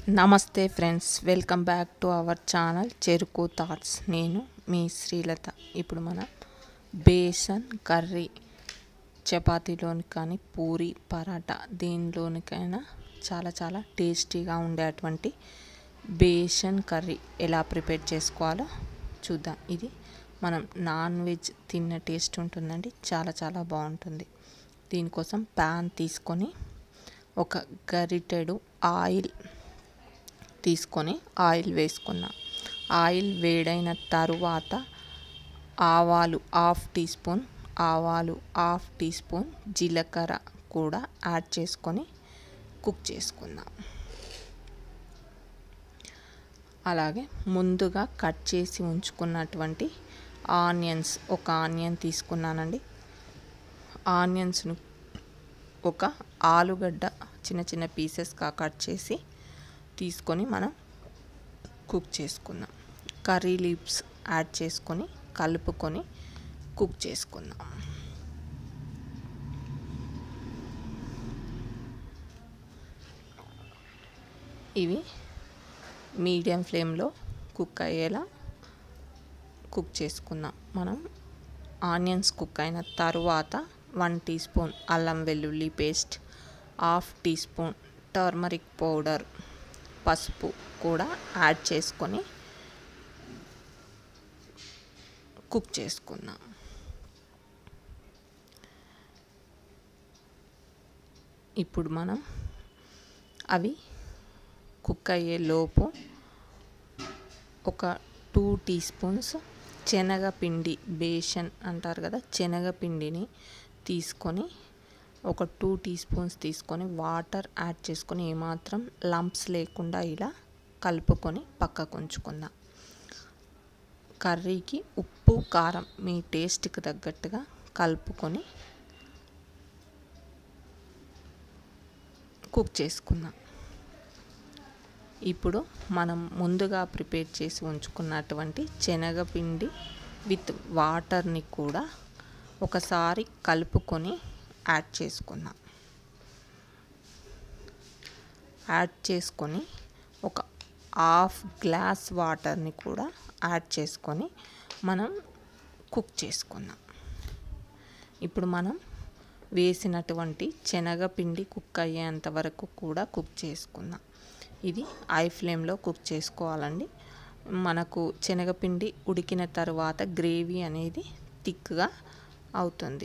నమస్తే friends welcome back to our channel Cheruku thoughts నేను మీ శ్రీలత ఇప్పుడు మనం బేసన్ కర్రీ చపాతీలోని కానీ పూరి పరాటా దేనిలోనికైనా చాలా చాలా టేస్టీగా ఉండేటువంటి బేసన్ కర్రీ ఎలా ప్రిపేర్ చేసుకోవాలో చూద్దాం ఇది మనం నాన్ వెజ్ తిన్న టేస్ట్ ఉంటుందండి చాలా చాలా బాగుంటుంది దీనికోసం ప్యాన్ తీసుకొని ఒక గరిటెడు ఆయిల్ తీసుకొని ఆయిల్ వేసుకున్నా ఆయిల్ వేడైన తరువాత ఆవాలు హాఫ్ టీ స్పూన్ ఆవాలు హాఫ్ టీ స్పూన్ జీలకర్ర కూడా యాడ్ చేసుకొని కుక్ చేసుకుందాం అలాగే ముందుగా కట్ చేసి ఉంచుకున్నటువంటి ఆనియన్స్ ఒక ఆనియన్ తీసుకున్నానండి ఆనియన్స్ను ఒక ఆలుగడ్డ చిన్న చిన్న పీసెస్గా కట్ చేసి తీసుకొని మనం కుక్ చేసుకుందాం కర్రీ లీవ్స్ యాడ్ చేసుకొని కలుపుకొని కుక్ చేసుకుందాం ఇవి మీడియం ఫ్లేమ్లో కుక్ అయ్యేలా కుక్ చేసుకుందాం మనం ఆనియన్స్ కుక్ అయిన తర్వాత వన్ టీ స్పూన్ అల్లం వెల్లుల్లి paste half teaspoon turmeric powder పసుపు కూడా యాడ్ చేసుకొని కుక్ చేసుకుందాం ఇప్పుడు మనం అవి కుక్ అయ్యే లోపు ఒక టూ టీ స్పూన్స్ శనగపిండి బేసన్ అంటారు కదా శనగపిండిని తీసుకొని ఒక టూ టీ స్పూన్స్ తీసుకొని వాటర్ యాడ్ చేసుకొని ఏమాత్రం లంప్స్ లేకుండా ఇలా కలుపుకొని పక్కకు ఉంచుకుందాం కర్రీకి ఉప్పు కారం మీ టేస్ట్కి తగ్గట్టుగా కలుపుకొని కుక్ చేసుకుందాం ఇప్పుడు మనం ముందుగా ప్రిపేర్ చేసి ఉంచుకున్నటువంటి శనగపిండి విత్ వాటర్ని కూడా ఒకసారి కలుపుకొని యాడ్ చేసుకుందాం యాడ్ చేసుకొని ఒక హాఫ్ గ్లాస్ వాటర్ని కూడా యాడ్ చేసుకొని మనం కుక్ చేసుకుందాం ఇప్పుడు మనం వేసినటువంటి శనగపిండి కుక్ అయ్యేంత వరకు కూడా కుక్ చేసుకుందాం ఇది ఐ ఫ్లేమ్లో కుక్ చేసుకోవాలండి మనకు శనగపిండి ఉడికిన తర్వాత గ్రేవీ అనేది థిక్గా అవుతుంది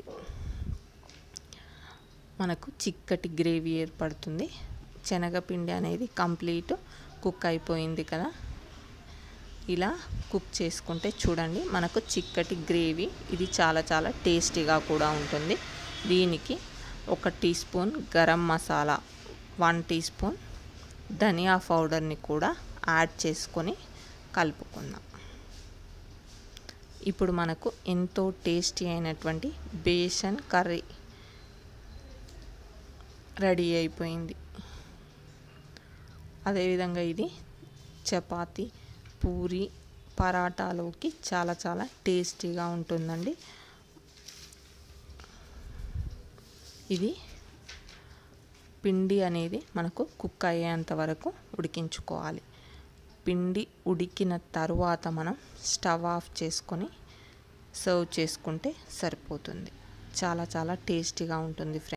మనకు చిక్కటి గ్రేవీ ఏర్పడుతుంది శనగపిండి అనేది కంప్లీట్ కుక్ అయిపోయింది కదా ఇలా కుక్ చేసుకుంటే చూడండి మనకు చిక్కటి గ్రేవీ ఇది చాలా చాలా టేస్టీగా కూడా ఉంటుంది దీనికి ఒక teaspoon garam masala one teaspoon ధనియా పౌడర్ని కూడా యాడ్ చేసుకొని కలుపుకుందాం ఇప్పుడు మనకు ఎంతో టేస్టీ అయినటువంటి బేసన్ కర్రీ రెడీ అయిపోయింది అదేవిధంగా ఇది చపాతి పూరి పరాటాలోకి చాలా చాలా టేస్టీగా ఉంటుందండి ఇది పిండి అనేది మనకు కుక్ అయ్యేంత వరకు ఉడికించుకోవాలి పిండి ఉడికిన తరువాత మనం స్టవ్ ఆఫ్ చేసుకొని సర్వ్ చేసుకుంటే సరిపోతుంది చాలా చాలా టేస్టీగా ఉంటుంది ఫ్రెండ్స్